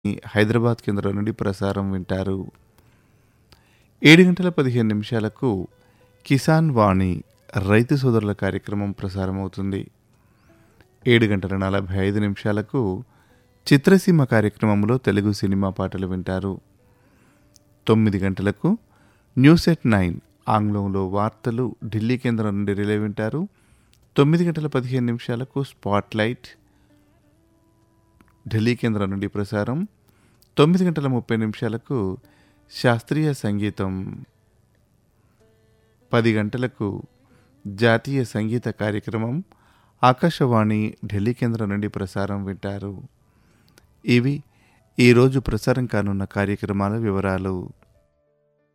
హైదరాబాద్ కేంద్రం నుండి ప్రసారం వింటారు ఏడు గంటల పదిహేను నిమిషాలకు కిసాన్ వాణి రైతు సోదరుల కార్యక్రమం ప్రసారమవుతుంది ఏడు గంటల నలభై ఐదు నిమిషాలకు చిత్రసీమ కార్యక్రమంలో తెలుగు సినిమా పాటలు వింటారు తొమ్మిది గంటలకు న్యూస్ ఎట్ నైన్ ఆంగ్లంలో వార్తలు ఢిల్లీ కేంద్రం నుండి రిలే వింటారు తొమ్మిది గంటల పదిహేను నిమిషాలకు స్పాట్ లైట్ ఢిల్లీ కేంద్రం నుండి ప్రసారం తొమ్మిది గంటల ముప్పై నిమిషాలకు శాస్త్రీయ సంగీతం పది గంటలకు జాతీయ సంగీత కార్యక్రమం ఆకాశవాణి ఢిల్లీ కేంద్రం నుండి ప్రసారం వింటారు ఇవి ఈరోజు ప్రసారం కానున్న కార్యక్రమాల వివరాలు